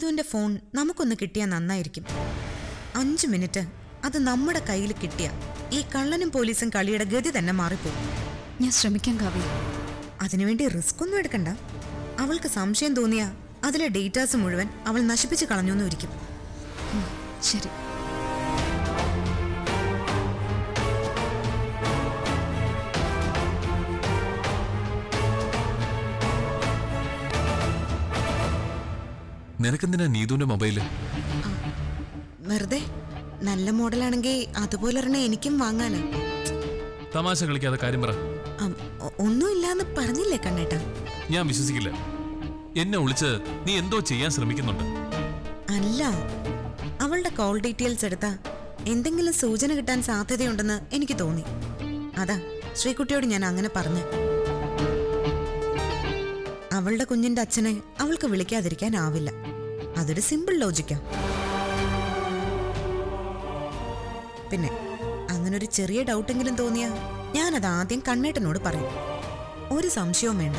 നീതുവിന്റെ phone നമുക്കൊന്ന് കിട്ടിയാൽ നന്നായിരിക്കും അഞ്ചു മിനിറ്റ് അത് നമ്മുടെ കയ്യിൽ കിട്ടിയ ഈ കള്ളനും പോലീസും കളിയുടെ ഗതി തന്നെ മാറിപ്പോകും ഞാൻ ശ്രമിക്കാം കാവ്യ അതിനുവേണ്ടി റിസ്ക് ഒന്നും എടുക്കണ്ട അവൾക്ക് സംശയം തോന്നിയാ അതിലെ ഡേറ്റാസ് മുഴുവൻ അവൾ നശിപ്പിച്ച് കളഞ്ഞു എന്നിരിക്കും ശരി നിനക്കെന്തിനാ നീതുവിന്റെ മൊബൈല് വെറുതെ നല്ല മോഡലാണെങ്കിൽ അതുപോലെ ഒരെണ്ണം എനിക്കും വാങ്ങാനാ തമാശ കളിക്കാതെ കാര്യം പറ അം, ഒ- ഒന്നുമില്ലാന്ന് പറഞ്ഞില്ലേ കണ്ണേട്ടാ ഞാൻ വിശ്വസിക്കില്ല എന്നെ വിളിച്ച് നീ എന്തോ ചെയ്യാൻ ശ്രമിക്കുന്നുണ്ട് അല്ല അവളുടെ കോൾ ഡീറ്റെയിൽസ് എടുത്താ എന്തെങ്കിലും സൂചന കിട്ടാൻ സാധ്യതയുണ്ടെന്ന് എനിക്ക് തോന്നി അതാ ശ്രീകുട്ടിയോട് ഞാൻ അങ്ങനെ പറഞ്ഞു അവളുടെ കുഞ്ഞിന്റെ അച്ഛനെ അവൾക്ക് വിളിക്കാതിരിക്കാനാവില്ല അതൊരു സിമ്പിൾ ലോജിക്കാ പിന്നെ അങ്ങനെ ഒരു ചെറിയ ഡൗട്ടെങ്കിലും തോന്നിയാ ഞാനത് ആദ്യം കണ്ണേട്ടനോട് പറയും ഒരു സംശയവും വേണ്ട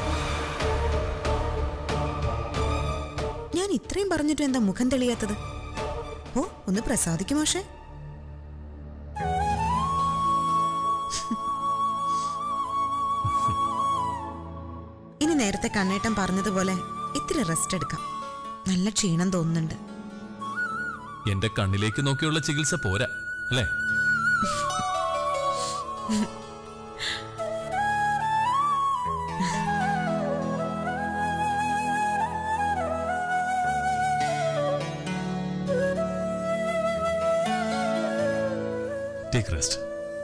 ഞാൻ ഇത്രയും പറഞ്ഞിട്ടും എന്താ മുഖം തെളിയാത്തത് ഓ ഒന്ന് പ്രസാദിക്കും പക്ഷേ ഇനി നേരത്തെ കണ്ണേട്ടൻ പറഞ്ഞതുപോലെ ഇത്തിരി റെസ്റ്റ് എടുക്കാം നല്ല ക്ഷീണം തോന്നുന്നുണ്ട് എന്റെ കണ്ണിലേക്ക് നോക്കിയുള്ള ചികിത്സ പോരാ അല്ലേ ടേക്ക് റെസ്റ്റ്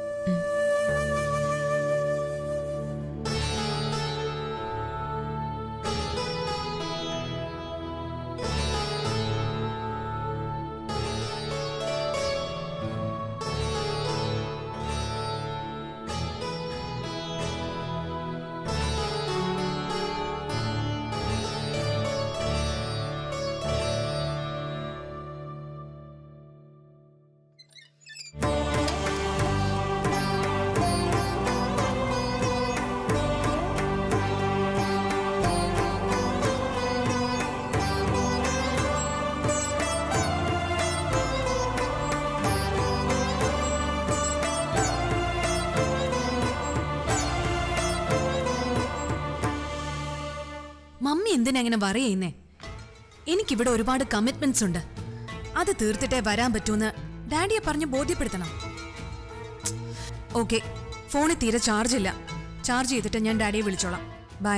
മമ്മി എന്തിനാ അങ്ങനെ വറി ചെയ്യുന്നേ എനിക്കിവിടെ ഒരുപാട് കമ്മിറ്റ്മെന്റ്സ് ഉണ്ട് അത് തീർത്തിട്ടേ വരാൻ പറ്റൂന്ന് ഡാഡിയെ പറഞ്ഞ് ബോധ്യപ്പെടുത്തണം ഓക്കെ ഫോണിൽ തീരെ ചാർജ് ഇല്ല ചാർജ് ചെയ്തിട്ട് ഞാൻ ഡാഡിയെ വിളിച്ചോളാം ബൈ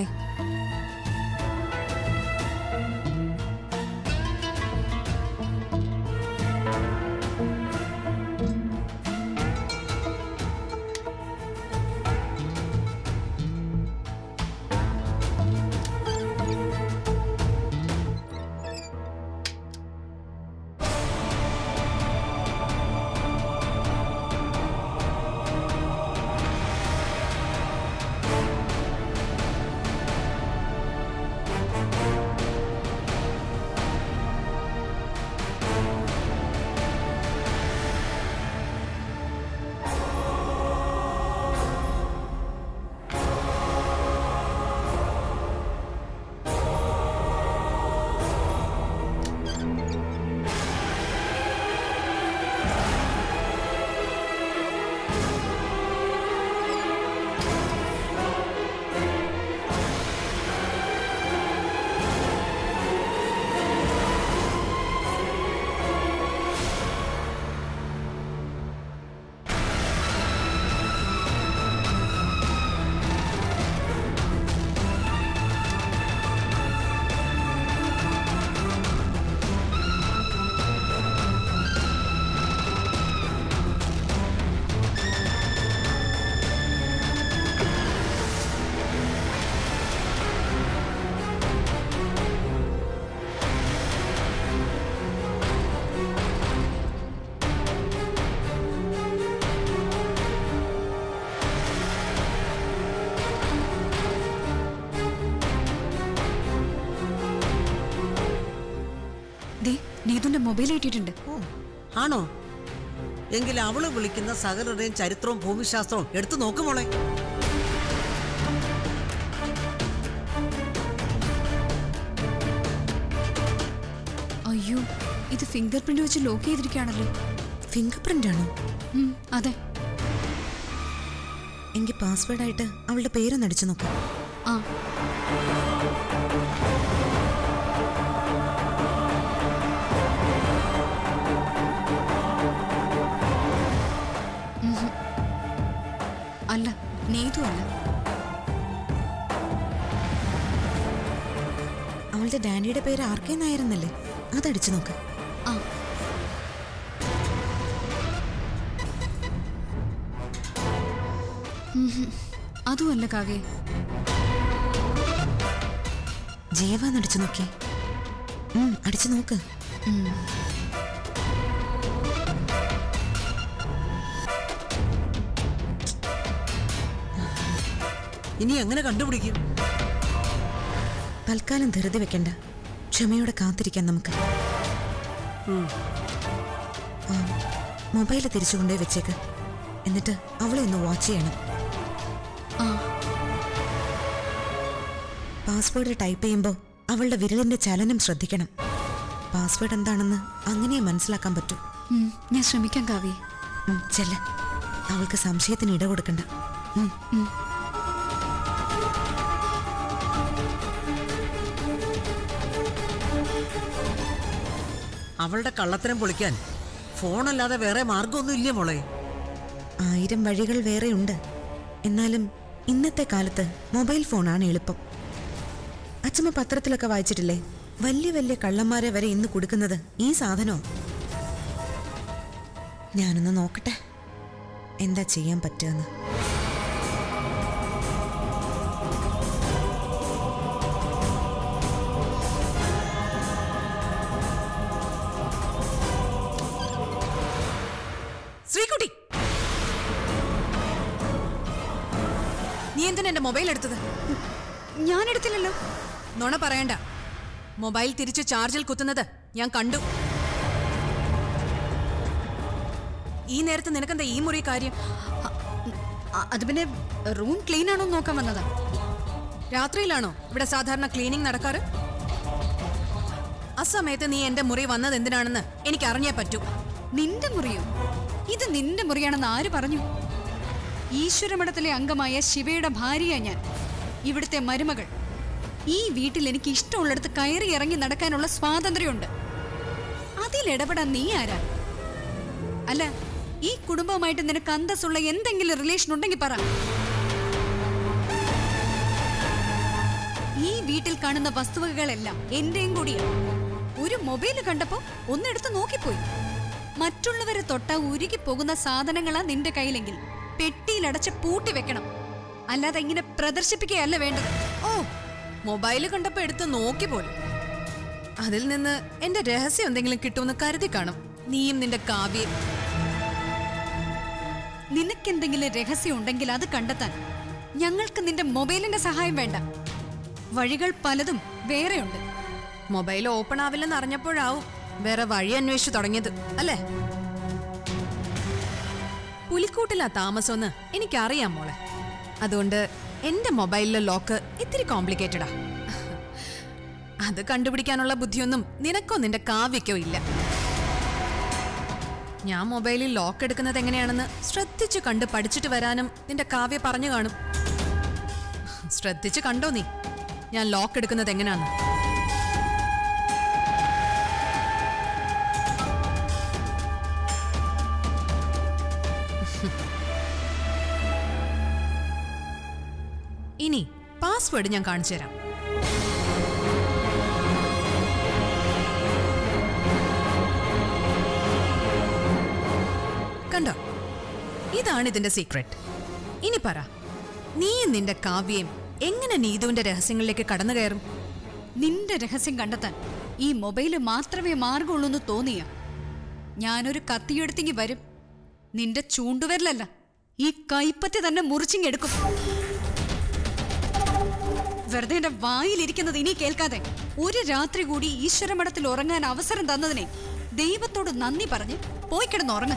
ദേ നീതുന്റെ മൊബൈൽ കിട്ടിയിട്ടുണ്ട് ഓ, ആണോ എങ്കിൽ അവള് വിളിക്കുന്ന സകലരുടെയും ചരിത്രവും ഭൂമിശാസ്ത്രവും എടുത്തു നോക്കുമോളെ ഫിംഗർ പ്രിന്റ് വെച്ച് ലോക്ക് ചെയ്തിരിക്കുകയാണല്ലോ ഫിംഗർ പ്രിന്റ് ആണോ ഉം, അതെ എങ്കിൽ പാസ്വേഡായിട്ട് അവളുടെ പേരൊന്ന് അടിച്ചു നോക്കാം ആ ഉഹും. അല്ല നീതു അല്ല അവളുടെ ഡാഡിയുടെ പേര് ആർ കെ നായരെന്നല്ലേ അതടിച്ചു നോക്ക് ആ ഉഹും. അതുമല്ല കാവ്യ ജീവ എന്നടിച്ചു നോക്കി ഉം, അടിച്ചു നോക്ക് ഇനി എങ്ങനെ കണ്ടുപിടിക്കും തൽക്കാലം ധൃതി വെക്കണ്ട ക്ഷമയോടെ കാത്തിരിക്കാം നമുക്ക് ആ, മൊബൈൽ തിരിച്ചു കൊണ്ടേ വെച്ചേക്ക് എന്നിട്ട് അവളെ ഒന്ന് വാച്ച് ചെയ്യണം ആ പാസ്വേഡ് ടൈപ്പ് ചെയ്യുമ്പോൾ അവളുടെ വിരലിന്റെ ചലനം ശ്രദ്ധിക്കണം പാസ്വേഡ് എന്താണെന്ന് അങ്ങനെ മനസ്സിലാക്കാൻ പറ്റൂ ഉം, ഞാൻ ശ്രമിക്കാം കാവ്യ ഉം, ചെല്ല് അവൾക്ക് സംശയത്തിന് ഇട കൊടുക്കണ്ട ഉം. അവളുടെ കള്ളത്തരം പൊളിക്കാൻ ഫോണല്ലാതെ വേറെ മാർഗമൊന്നും ഇല്ല മോളെ ആയിരം വഴികൾ വേറെയുണ്ട് എന്നാലും ഇന്നത്തെ കാലത്ത് മൊബൈൽ ഫോണാണ് എളുപ്പം അച്ഛമ്മ പത്രത്തിലൊക്കെ വായിച്ചിട്ടില്ലേ വലിയ വലിയ കള്ളന്മാരെ വരെ ഇന്ന് കൊടുക്കുന്നത് ഈ സാധനമോ ഞാനൊന്ന് നോക്കട്ടെ എന്താ ചെയ്യാൻ പറ്റുമെന്ന് ശ്രീകുട്ടി നീ എന്തിനാ എന്റെ മൊബൈൽ എടുത്തത് ഞാൻ എടുത്തില്ലല്ലോ നുണ പറയണ്ട മൊബൈൽ തിരിച്ച് ചാർജിൽ കുത്തുന്നത് ഞാൻ കണ്ടു ഈ നേരത്ത് നിനക്കെന്താ ഈ മുറി കാര്യം അ- അത് പിന്നെ റൂം ക്ലീൻ ആണോ എന്ന് നോക്കാൻ വന്നതാ രാത്രിയിലാണോ ഇവിടെ സാധാരണ ക്ലീനിങ് നടക്കാറ് അസമയത്ത് നീ എന്റെ മുറി വന്നത് എന്തിനാണെന്ന് എനിക്ക് അറിഞ്ഞേ പറ്റൂ നിന്റെ മുറിയോ ഇത് നിന്റെ മുറിയാണെന്ന് ആര് പറഞ്ഞു ഈശ്വരമഠത്തിലെ അംഗമായ ശിവയുടെ ഭാര്യയാ ഞാൻ ഇവിടുത്തെ മരുമകൾ ഈ വീട്ടിൽ എനിക്ക് ഇഷ്ടമുള്ളിടത്ത് കയറി ഇറങ്ങി നടക്കാനുള്ള സ്വാതന്ത്ര്യമുണ്ട് അതിലിടപെടാൻ നീ ആരാ അല്ല ഈ കുടുംബവുമായിട്ട് നിനക്ക് അന്തസ്സുള്ള എന്തെങ്കിലും റിലേഷൻ ഉണ്ടെങ്കിൽ പറ ഈ വീട്ടിൽ കാണുന്ന വസ്തുവകകളെല്ലാം എന്റെയും കൂടിയാ ഒരു മൊബൈൽ കണ്ടപ്പോ ഒന്നെടുത്ത് നോക്കിപ്പോയി മറ്റുള്ളവരെ തൊട്ട ഉരുകി പോകുന്ന സാധനങ്ങളാ നിന്റെ കയ്യിലെങ്കിൽ പെട്ടിയിലടച്ച് പൂട്ടി വെക്കണം അല്ലാതെ ഇങ്ങനെ പ്രദർശിപ്പിക്കുകയല്ല വേണ്ടത് ഓ മൊബൈൽ കണ്ടപ്പോ എടുത്ത് നോക്കി പോലും അതിൽ നിന്ന് എന്റെ രഹസ്യം എന്തെങ്കിലും കിട്ടുമെന്ന് കരുതി കാണും നീയും നിന്റെ കാവ്യം നിനക്കെന്തെങ്കിലും രഹസ്യം ഉണ്ടെങ്കിൽ അത് കണ്ടെത്താൻ ഞങ്ങൾക്ക് നിന്റെ മൊബൈലിന്റെ സഹായം വേണ്ട വഴികൾ പലതും വേറെയുണ്ട് മൊബൈൽ ഓപ്പൺ ആവില്ലെന്ന് അറിഞ്ഞപ്പോഴാവും വേറെ വഴി അന്വേഷിച്ചു തുടങ്ങിയത് അല്ലേ പുലിക്കൂട്ടിലാ താമസമെന്ന് എനിക്കറിയാം മോളെ അതുകൊണ്ട് എന്റെ മൊബൈലിലെ ലോക്ക് ഇത്തിരി കോംപ്ലിക്കേറ്റഡാ അത് കണ്ടുപിടിക്കാനുള്ള ബുദ്ധിയൊന്നും നിനക്കോ നിന്റെ കാവ്യക്കോ ഇല്ല ഞാൻ മൊബൈലിൽ ലോക്ക് എടുക്കുന്നത് എങ്ങനെയാണെന്ന് ശ്രദ്ധിച്ചു കണ്ട് പഠിച്ചിട്ട് വരാനും നിന്റെ കാവ്യ പറഞ്ഞു കാണും ശ്രദ്ധിച്ചു കണ്ടോ നീ ഞാൻ ലോക്ക് എടുക്കുന്നത് എങ്ങനെയാന്ന് ഇനി പാസ്വേഡ് ഞാൻ കാണിച്ചു തരാം കണ്ടോ ഇതാണ് ഇതിന്റെ സീക്രട്ട് ഇനി പറ നീയും നിന്റെ കാവ്യയും എങ്ങനെ നീതുവിന്റെ രഹസ്യങ്ങളിലേക്ക് കടന്നു കയറും നിന്റെ രഹസ്യം കണ്ടെത്താൻ ഈ മൊബൈല് മാത്രമേ മാർഗമുള്ളൂ എന്ന് തോന്നിയ ഞാനൊരു കത്തിയെടുത്തെങ്കിൽ വരും നിന്റെ ചൂണ്ടുവരലല്ല ഈ കൈപ്പത്തി തന്നെ മുറിച്ചിങ്ങെടുക്കും വെറുതെ എന്റെ വായിലിരിക്കുന്നത് ഇനി കേൾക്കാതെ ഒരു രാത്രി കൂടി ഈശ്വരമഠത്തിൽ ഉറങ്ങാൻ അവസരം തന്നതിനെ ദൈവത്തോട് നന്ദി പറഞ്ഞ് പോയി കിടന്ന് ഉറങ്ങ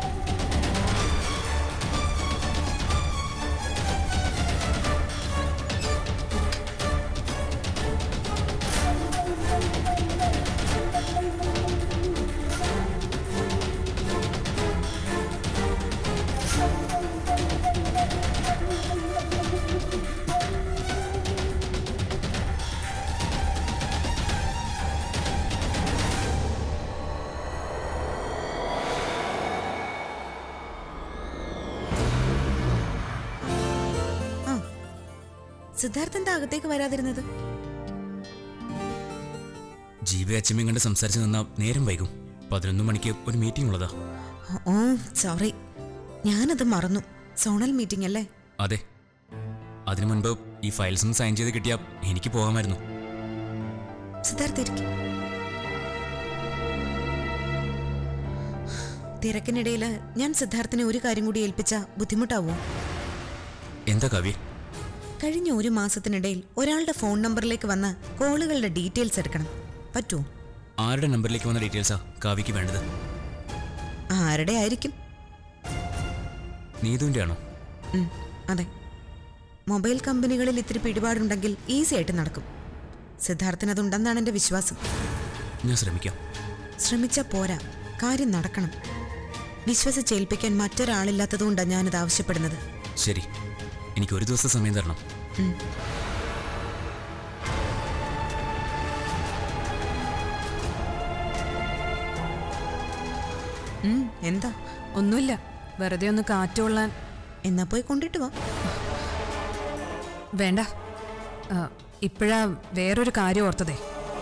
സിദ്ധാർത്ഥ എന്താ അകത്തേക്ക് വരാതിരുന്നത് ജീവ അച്ഛമ്മയും കണ്ട് സംസാരിച്ച് നിന്നാ നേരം വൈകും പതിനൊന്ന് മണിക്ക് ഒരു മീറ്റിംഗ് ഉള്ളതാ ഓ സോറി ഞാനത് മറന്നു സോണൽ മീറ്റിംഗ് അല്ലേ അതെ അതിനു മുൻപ് ഈ ഫയൽസ് ഒന്ന് സൈൻ ചെയ്ത് കിട്ടിയാ എനിക്ക് പോകാമായിരുന്നു സിദ്ധാർത്ഥ ഇരിക്കും തിരക്കിനിടയിൽ ഞാൻ സിദ്ധാർത്ഥിനെ ഒരു കാര്യം കൂടി ഏൽപ്പിച്ച ബുദ്ധിമുട്ടാവോ എന്താ കവി കഴിഞ്ഞ ഒരു മാസത്തിനിടയിൽ ഒരാളുടെ ഫോൺ നമ്പറിലേക്ക് വന്ന കോളുകളുടെ ഡീറ്റെയിൽസ് എടുക്കണം പറ്റുമോ ആരുടെ നമ്പറിലേക്ക് വന്ന ഡീറ്റെയിൽസാ കാവ്യക്ക് വേണ്ടത് ആരുടെ ആയിരിക്കും നീതുവിൻ്റെ ആണോ ഉം, അതെ മൊബൈൽ കമ്പനികളിൽ ഇത്തിരി പിടിപാടുണ്ടെങ്കിൽ ഈസി ആയിട്ട് നടക്കും സിദ്ധാർത്ഥിന് അതുണ്ടെന്നാണ് എൻ്റെ വിശ്വാസം ഞാൻ ശ്രമിക്കാം ശ്രമിച്ചാ പോരാ കാര്യം നടക്കണം വിശ്വസിച്ചേൽപ്പിക്കാൻ മറ്റൊരാളില്ലാത്തതുകൊണ്ടാണ് ഞാനിത് ആവശ്യപ്പെടുന്നത് ശരി എനിക്ക് ഒരു ദിവസം സമയം തരണം ഉം, എന്താ ഒന്നുമില്ല വെറുതെ ഒന്ന് കാറ്റുകൊള്ളാൻ എന്നാ പോയി കൊണ്ടിട്ട് വാ വേണ്ട ആ, ഇപ്പോഴാ വേറൊരു കാര്യം ഓർത്തതേ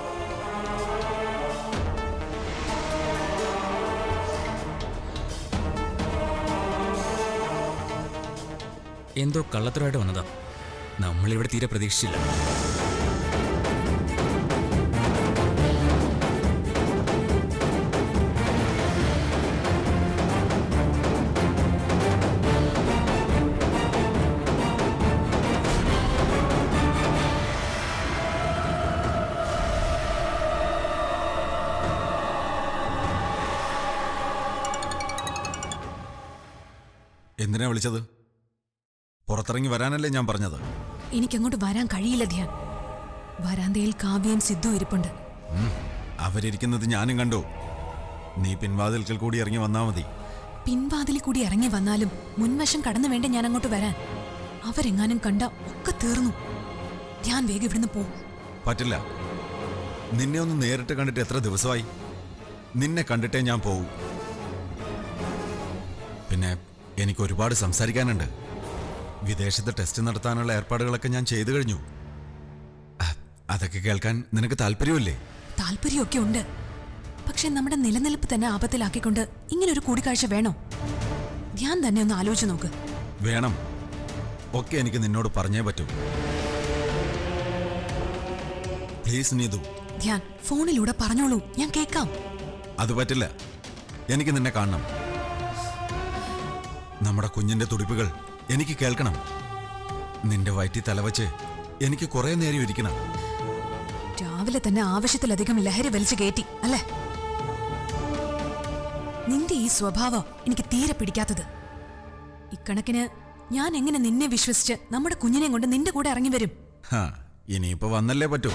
എന്തോ കള്ളത്തരമായിട്ട് വന്നതാ നമ്മളിവിടെ തീരെ പ്രതീക്ഷിച്ചില്ല എന്തിനാ വിളിച്ചത് പുറത്തിറങ്ങി വരാനല്ലേ ഞാൻ പറഞ്ഞത് എനിക്കങ്ങോട്ട് വരാൻ കഴിയില്ല ധ്യാൻ വരാന്തയിൽ കാവ്യയും സിദ്ധു ഇരിപ്പുണ്ട് ഉം, അവരിയ്ക്കുന്നത് ഞാനും കണ്ടു നീ പിൻവാതിൽക്കൽ കൂടി ഇറങ്ങി വന്നാ മതി പിൻവാതിലിൽ കൂടി ഇറങ്ങി വന്നാലും മുൻവശം കടന്നു വേണ്ട ഞാൻ അങ്ങോട്ട് വരാൻ അവരെങ്ങാനും കണ്ട ഒക്കെ തീർന്നു ധ്യാൻ വേഗം ഇവിടുന്ന് പോ പറ്റില്ല നിന്നെ ഒന്ന് നേരിട്ട് കണ്ടിട്ട് എത്ര ദിവസമായി നിന്നെ കണ്ടിട്ടേ ഞാൻ പോവൂ പിന്നെ എനിക്ക് ഒരുപാട് സംസാരിക്കാനുണ്ട് വിദേശത്ത് ടെസ്റ്റ് നടത്താനുള്ള ഏർപ്പാടുകളൊക്കെ ഞാൻ ചെയ്തു കഴിഞ്ഞു അ- അതൊക്കെ കേൾക്കാൻ നിനക്ക് താല്പര്യമില്ലേ താല്പര്യമൊക്കെ ഉണ്ട് പക്ഷെ നമ്മുടെ നിലനിൽപ്പ് തന്നെ ആപത്തിലാക്കിക്കൊണ്ട് ഇങ്ങനെ ഒരു കൂടിക്കാഴ്ച വേണോ ധ്യാൻ തന്നെ ഒന്ന് ആലോചിച്ച് നോക്ക് വേണം ഒക്കെ എനിക്ക് നിന്നോട് പറഞ്ഞേ പറ്റൂ പ്ലീസ് നീതു ധ്യാൻ ഫോണിലൂടെ പറഞ്ഞോളൂ ഞാൻ കേൾക്കാം അത് പറ്റില്ല എനിക്ക് നിന്നെ കാണണം നമ്മുടെ കുഞ്ഞിന്റെ തുടിപ്പുകൾ എനിക്ക് കേൾക്കണം നിന്റെ വയറ്റി തലവച്ച് എനിക്ക് കുറെ നേരം ഇരിക്കണം രാവിലെ തന്നെ ആവശ്യത്തിലധികം ലഹരി വലിച്ചു കയറ്റി അല്ലേ നിന്റെ ഈ സ്വഭാവം എനിക്ക് തീരെ പിടിക്കാത്തത് ഇക്കണക്കിന് ഞാൻ എങ്ങനെ നിന്നെ വിശ്വസിച്ച് നമ്മുടെ കുഞ്ഞിനെയും കൊണ്ട് നിന്റെ കൂടെ ഇറങ്ങി വരും ഹാ ഇനിയിപ്പോ വന്നല്ലേ പറ്റൂ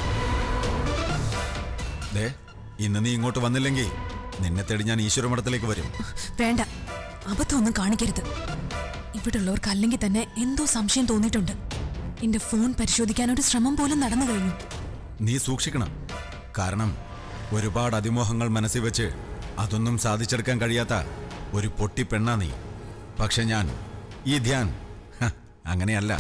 ദേ ഇന്ന് നീ ഇങ്ങോട്ട് വന്നില്ലെങ്കിൽ നിന്നെ തേടി ഞാൻ ഈശ്വരമഠത്തിലേക്ക് വരും വേണ്ട അബദ്ധമൊന്നും കാണിക്കരുത് ഇവിടുള്ളവർക്ക് അല്ലെങ്കിൽ തന്നെ എന്തോ സംശയം തോന്നിയിട്ടുണ്ട് എന്റെ ഫോൺ പരിശോധിക്കാൻ ഒരു ശ്രമം പോലും നടന്നു കഴിഞ്ഞു നീ സൂക്ഷിക്കണം കാരണം ഒരുപാട് അതിമോഹങ്ങൾ മനസ്സിൽ വെച്ച് അതൊന്നും സാധിച്ചെടുക്കാൻ കഴിയാത്ത ഒരു പൊട്ടി പെണ്ണാ നീ പക്ഷെ ഞാൻ ഈ ധ്യാൻ ഹ, അങ്ങനെയല്ല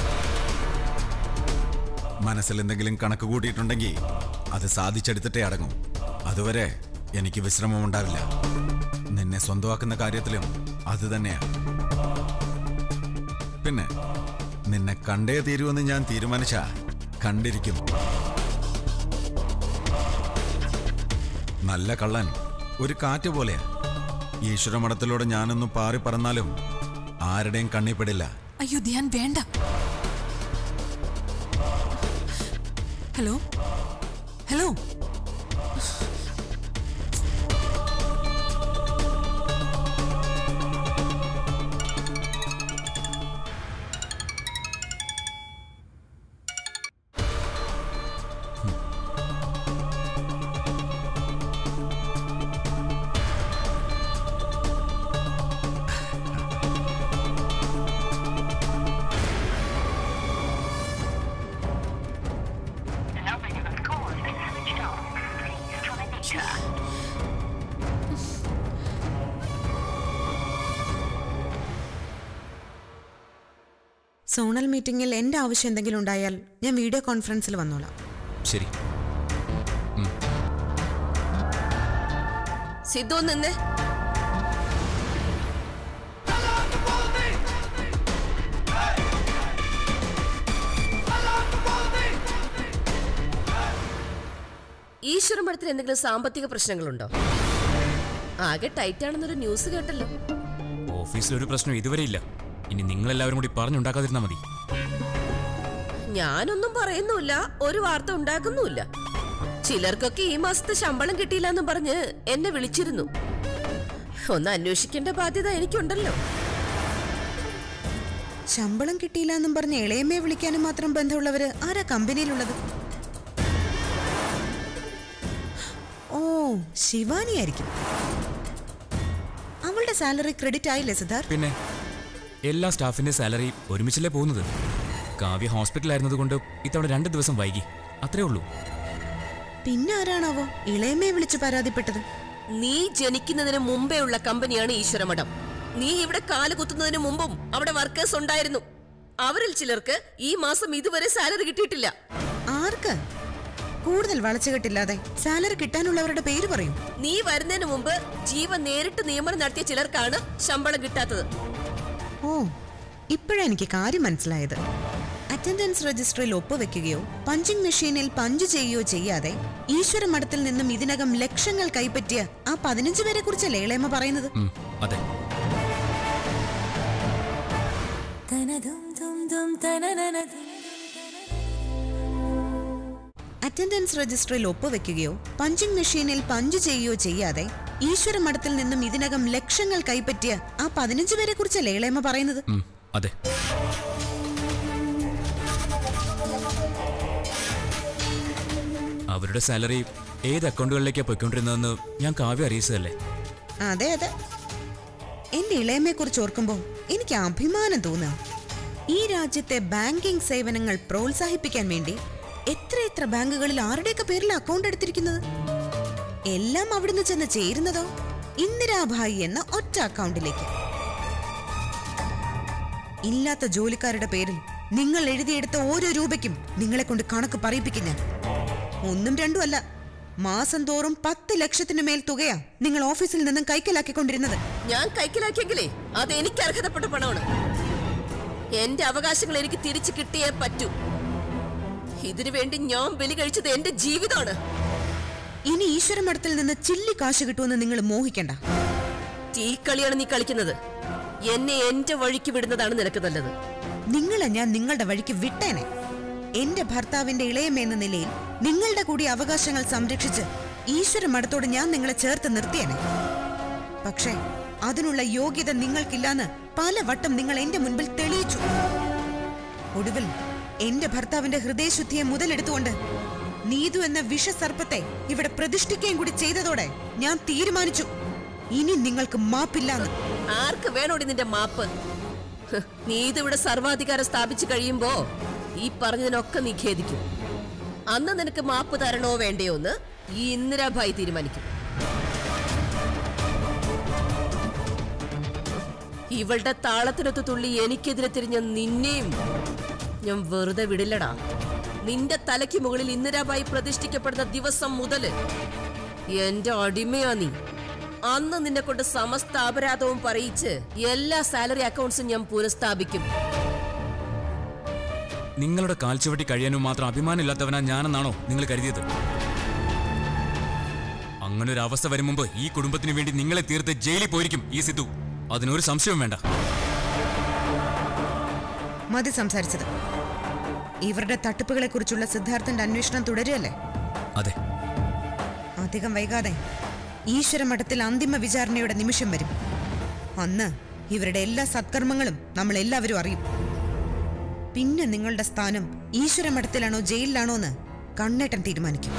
മനസ്സിൽ എന്തെങ്കിലും കണക്ക് കൂട്ടിയിട്ടുണ്ടെങ്കിൽ അത് സാധിച്ചെടുത്തിട്ടേ അടങ്ങും അതുവരെ എനിക്ക് വിശ്രമം ഉണ്ടാവില്ല നിന്നെ സ്വന്തമാക്കുന്ന കാര്യത്തിലും അത് തന്നെയാ പിന്നെ നിന്നെ കണ്ടേ തീരുമെന്ന് ഞാൻ തീരുമാനിച്ച കണ്ടിരിക്കും നല്ല കള്ളൻ ഒരു കാറ്റ് പോലെയാ ഈശ്വരമഠത്തിലൂടെ ഞാനൊന്ന് പാറി പറന്നാലും ആരുടെയും കണ്ണിപ്പെടില്ല അയ്യോ ധ്യാൻ വേണ്ട hello hello The number you have called is switched off. Please try zonal മീറ്റിംഗിൽ എൻ്റെ ആവശ്യം എന്തെങ്കിലും ഉണ്ടായാൽ ഞാൻ വീഡിയോ കോൺഫറൻസിൽ വന്നോളാം ശരി സിദ്ധു നിന്നേ ഈശ്വര മഠത്തിൽ എന്തെങ്കിലും സാമ്പത്തിക പ്രശ്നങ്ങളുണ്ടോ ആകെ ടൈറ്റ് ആണെന്നൊരു ന്യൂസ് കേട്ടല്ലോ ഓഫീസിലൊരു പ്രശ്നം ഇതുവരെ ഇല്ല ഇനി നിങ്ങളെല്ലാവരും കൂടി പറഞ്ഞുണ്ടാക്കാതിരുന്നാൽ മതി ഞാനൊന്നും പറയുന്നുമില്ല ഒരു വാർത്ത ഉണ്ടാക്കുന്നുമില്ല ചിലർക്കൊക്കെ ഈ മാസത്തെ ശമ്പളം കിട്ടിയില്ല എന്നും പറഞ്ഞ് എന്നെ വിളിച്ചിരുന്നു ഒന്ന് അന്വേഷിക്കേണ്ട ബാധ്യത എനിക്കുണ്ടല്ലോ ശമ്പളം കിട്ടിയില്ല എന്നും പറഞ്ഞ് ഇളയമ്മയെ വിളിക്കാനും മാത്രം ബന്ധമുള്ളവര് ആരാ കമ്പനിയിലുള്ളത് ഓ ശിവാനി ആയിരിക്കും അവളുടെ സാലറി ക്രെഡിറ്റ് ആയില്ലേ സിദ്ധാർത്ഥ് പിന്നെ എല്ലാ സ്റ്റാഫിന്റെ സാലറി ഒരുമിച്ചല്ലേ പോകുന്നത് കാവ്യ ഹോസ്പിറ്റലായിരുന്നതുകൊണ്ട് ഇത്തവണ രണ്ട് ദിവസം വൈകി അത്രേ ഉള്ളൂ പിന്നെ ആരാണാവോ ഇളയമ്മയെ വിളിച്ച് പരാതിപ്പെട്ടത് നീ ജനിക്കുന്നതിന് മുമ്പേ ഉള്ള കമ്പനിയാണ് ഈശ്വരമഠം നീ ഇവിടെ കാല് കുത്തുന്നതിന് മുമ്പും അവിടെ വർക്കേഴ്സ് ഉണ്ടായിരുന്നു അവരിൽ ചിലർക്ക് ഈ മാസം ഇതുവരെ സാലറി കിട്ടിയിട്ടില്ല ആർക്ക് കൂടുതൽ വളച്ചുകെട്ടില്ലാതെ സാലറി കിട്ടാനുള്ളവരുടെ പേര് പറയും നീ വരുന്നതിന് മുമ്പ് ജീവൻ നേരിട്ട് നിയമനം നടത്തിയ ചിലർക്കാണ് ശമ്പളം കിട്ടാത്തത് ഓ ഇപ്പോഴാ എനിക്ക് കാര്യം മനസ്സിലായത് അറ്റൻഡൻസ് രജിസ്റ്ററിൽ ഒപ്പുവെക്കുകയോ പഞ്ചിങ് മെഷീനിൽ പഞ്ച് ചെയ്യുകയോ ചെയ്യാതെ ഈശ്വര മഠത്തിൽ നിന്നും ഇതിനകം ലക്ഷങ്ങൾ കൈപ്പറ്റിയ ആ പതിനഞ്ച് പേരെ കുറിച്ചല്ലേ ഇളയമ്മ പറയുന്നത് ഉം, അതെ അറ്റൻഡൻസ് രജിസ്റ്ററിൽ ഒപ്പുവെക്കുകയോ പഞ്ചിങ് മെഷീനിൽ പഞ്ച് ചെയ്യുകയോ ചെയ്യാതെ ഈശ്വര മഠത്തിൽ നിന്നും ഇതിനകം ലക്ഷങ്ങൾ കൈപ്പറ്റിയ ആ പതിനഞ്ച് പേരെ കുറിച്ചല്ലേ ഇളയമ്മ പറയുന്നത് ഉം, അതെ അവരുടെ സാലറി ഏത് അക്കൗണ്ടുകളിലേക്കാണ് പോയിക്കൊണ്ടിരുന്നതെന്ന് ഞാൻ കാവ്യ അറിയിച്ചതല്ലേ അതെ അതെ എന്റെ ഇളയമ്മയെ കുറിച്ച് ഓർക്കുമ്പോൾ എനിക്ക് അഭിമാനം തോന്നുക ഈ രാജ്യത്തെ ബാങ്കിംഗ് സേവനങ്ങൾ പ്രോത്സാഹിപ്പിക്കാൻ വേണ്ടി എത്രയെത്ര ബാങ്കുകളിൽ ആരുടെയൊക്കെ പേരിൽ അക്കൗണ്ട് എടുത്തിരിക്കുന്നത് എല്ലാം അവിടുന്ന് ചെന്ന് ചേരുന്നതോ ഇന്ദിരാഭായി എന്ന ഒറ്റ അക്കൗണ്ടിലേക്ക് ഇല്ലാത്ത ജോലിക്കാരുടെ പേരിൽ നിങ്ങൾ എഴുതിയെടുത്ത ഓരോ രൂപയ്ക്കും നിങ്ങളെ കൊണ്ട് കണക്ക് പറയിപ്പിക്കും ഞാൻ ഒന്നും രണ്ടും അല്ല മാസം തോറും പത്ത് ലക്ഷത്തിനു മേൽ തുകയാ നിങ്ങൾ ഓഫീസിൽ നിന്നും കൈക്കലാക്കിക്കൊണ്ടിരുന്നത് ഞാൻ കൈക്കലാക്കിയെങ്കിലേ അത് എനിക്ക് അർഹതപ്പെട്ട പണമാണ് എന്റെ അവകാശങ്ങൾ എനിക്ക് തിരിച്ചു കിട്ടിയേ പറ്റൂ ഇതിനു വേണ്ടി ഞാൻ ബലി കഴിച്ചത് എന്റെ ജീവിതമാണ് ഇനി ഈശ്വര മഠത്തിൽ നിന്ന് ചില്ലി കാശ് കിട്ടുമെന്ന് നിങ്ങൾ മോഹിക്കണ്ട തീക്കളിയാണ് നീ കളിക്കുന്നത് എന്നെ എന്റെ വഴിക്ക് വിടുന്നതാണ് നിനക്ക് നല്ലത് നിങ്ങളെ ഞാൻ നിങ്ങളുടെ വഴിക്ക് വിട്ടേനെ എന്റെ ഭർത്താവിന്റെ ഇളയമ എന്ന നിലയിൽ നിങ്ങളുടെ കൂടി അവകാശങ്ങൾ സംരക്ഷിച്ച് ഈശ്വര മഠത്തോട് ഞാൻ നിങ്ങളെ ചേർത്ത് നിർത്തിയേനെ പക്ഷേ അതിനുള്ള യോഗ്യത നിങ്ങൾക്കില്ലാന്ന് പലവട്ടം നിങ്ങൾ എന്റെ മുൻപിൽ തെളിയിച്ചു ഒടുവിൽ എന്റെ ഭർത്താവിന്റെ ഹൃദയശുദ്ധിയെ മുതലെടുത്തുകൊണ്ട് നീതു എന്ന വിഷസർപ്പത്തെ ഇവിടെ പ്രതിഷ്ഠിക്കുകയും കൂടി ചെയ്തതോടെ ഞാൻ തീരുമാനിച്ചു ഇനി നിങ്ങൾക്ക് മാപ്പില്ലാന്ന് ആർക്ക് വേണോടി നിന്റെ മാപ്പ് ഹ്, നീ ഇതിവിടെ സർവാധികാരം സ്ഥാപിച്ചു കഴിയുമ്പോ ഈ പറഞ്ഞതിനൊക്കെ നീ ഖേദിക്കും അന്ന് നിനക്ക് മാപ്പ് തരണോ വേണ്ടയോ എന്ന് ഈ ഇന്ദിരാഭായി തീരുമാനിക്കും ഇവളുടെ താളത്തിനൊത്ത് തുള്ളി എനിക്കെതിരെ തിരിഞ്ഞ നിന്നെയും ഞാൻ വെറുതെ വിടില്ലടാ നിന്റെ തലയ്ക്ക് മുകളിൽ ഇന്ദിരാബായി പ്രതിഷ്ഠിക്കപ്പെടുന്ന ദിവസം മുതല് എന്റെ അടിമയാ നീ അന്ന് നിന്നെ കൊണ്ട് സമസ്ത അപരാധവും പറയിച്ച് എല്ലാ സാലറി അക്കൗണ്ട്സും ഞാൻ പുനഃസ്ഥാപിക്കും നിങ്ങളുടെ കാൽച്ചുവട്ടി കഴിയാനും മാത്രം അഭിമാനമില്ലാത്തവനാ ഞാനെന്നാണോ നിങ്ങൾ കരുതിയത് അങ്ങനെ ഒരു അവസ്ഥ വരും മുമ്പ് ഈ കുടുംബത്തിന് വേണ്ടി നിങ്ങളെ തീർത്ത് ജയിലിൽ പോയിരിക്കും ഈ സിദ്ധു അതിനൊരു സംശയവും വേണ്ട മതി സംസാരിച്ചത് ഇവരുടെ തട്ടിപ്പുകളെ കുറിച്ചുള്ള സിദ്ധാർത്ഥന്റെ അന്വേഷണം തുടരുകയല്ലേ അതെ അധികം വൈകാതെ ഈശ്വര മഠത്തിൽ അന്തിമ വിചാരണയുടെ നിമിഷം വരും അന്ന് ഇവരുടെ എല്ലാ സത്കർമ്മങ്ങളും നമ്മൾ എല്ലാവരും അറിയും പിന്നെ നിങ്ങളുടെ സ്ഥാനം ഈശ്വര മഠത്തിലാണോ ജയിലിലാണോ എന്ന് കണ്ണേട്ടൻ തീരുമാനിക്കും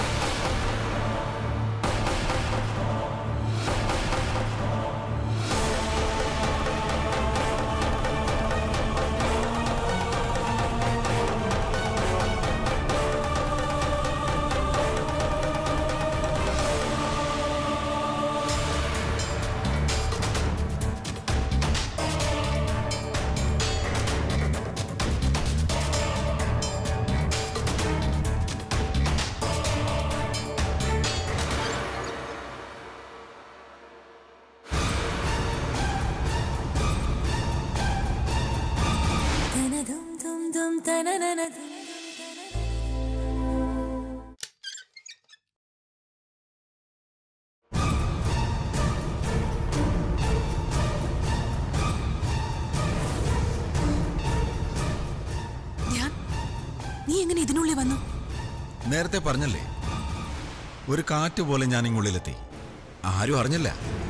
എങ്ങനെ ഇതിനുള്ളിൽ വന്നു നേരത്തെ പറഞ്ഞല്ലേ ഒരു കാറ്റ് പോലെ ഞാൻ ഇങ്ങുള്ളിലെത്തി ആരും അറിഞ്ഞില്ല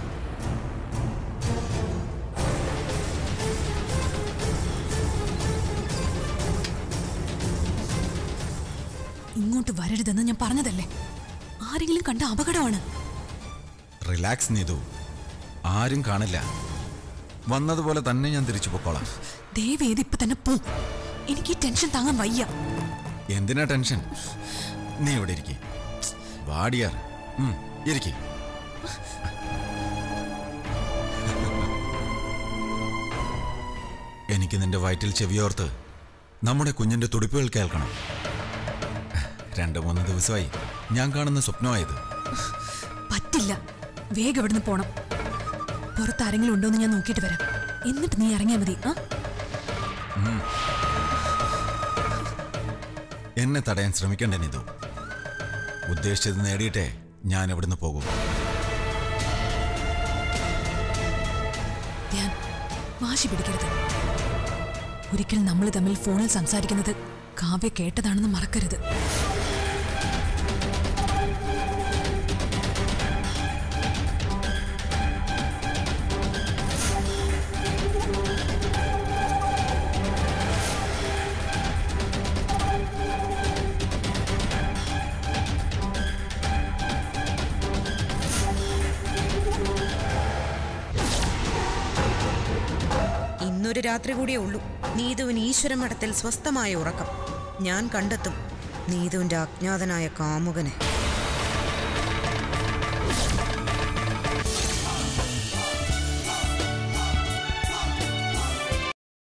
ഇങ്ങോട്ട് വരരുതെന്ന് ഞാൻ പറഞ്ഞതല്ലേ ആരെങ്കിലും കണ്ട അപകടമാണ് റിലാക്സ് നീതു ആരും കാണില്ല വന്നതുപോലെ തന്നെ ഞാൻ തിരിച്ചു പൊക്കോളാം ദയവേത് ഇപ്പൊ തന്നെ പോ എനിക്ക് ഈ ടെൻഷൻ താങ്ങാൻ വയ്യ എന്തിനാ ടെൻഷൻ നീ ഇവിടെ ഇരിക്കെ വാടിയാർ ഇരിക്കെ എനിക്ക് നിന്റെ വയറ്റിൽ ചെവിയോർത്ത് നമ്മുടെ കുഞ്ഞിന്റെ തുടിപ്പുകൾ കേൾക്കണം രണ്ട് മൂന്ന് ദിവസമായി ഞാൻ കാണുന്ന സ്വപ്നമായത് പറ്റില്ല വേഗം ഇവിടുന്ന് പോണം പുറത്ത് ആരെങ്കിലും ഉണ്ടോ എന്ന് ഞാൻ നോക്കിയിട്ട് വരാം എന്നിട്ട് നീ ഇറങ്ങിയാ മതി ആ എന്നെ തടയാൻ ശ്രമിക്കണ്ട നിതു ഉദ്ദേശിച്ചത് നേടിയിട്ടേ ഞാൻ ഇവിടുന്ന് പോകും ധ്യാൻ വാശി പിടിക്കരുത് ഒരിക്കൽ നമ്മൾ തമ്മിൽ ഫോണിൽ സംസാരിക്കുന്നത് കാവ്യ കേട്ടതാണെന്ന് മറക്കരുത് ഇന്നൊരു രാത്രി കൂടിയേ ഉള്ളൂ നീതുവിന് ഈശ്വരമഠത്തിൽ സ്വസ്ഥമായ ഉറക്കം ഞാൻ കണ്ടെത്തും നീതുവിന്റെ അജ്ഞാതനായ കാമുകനെ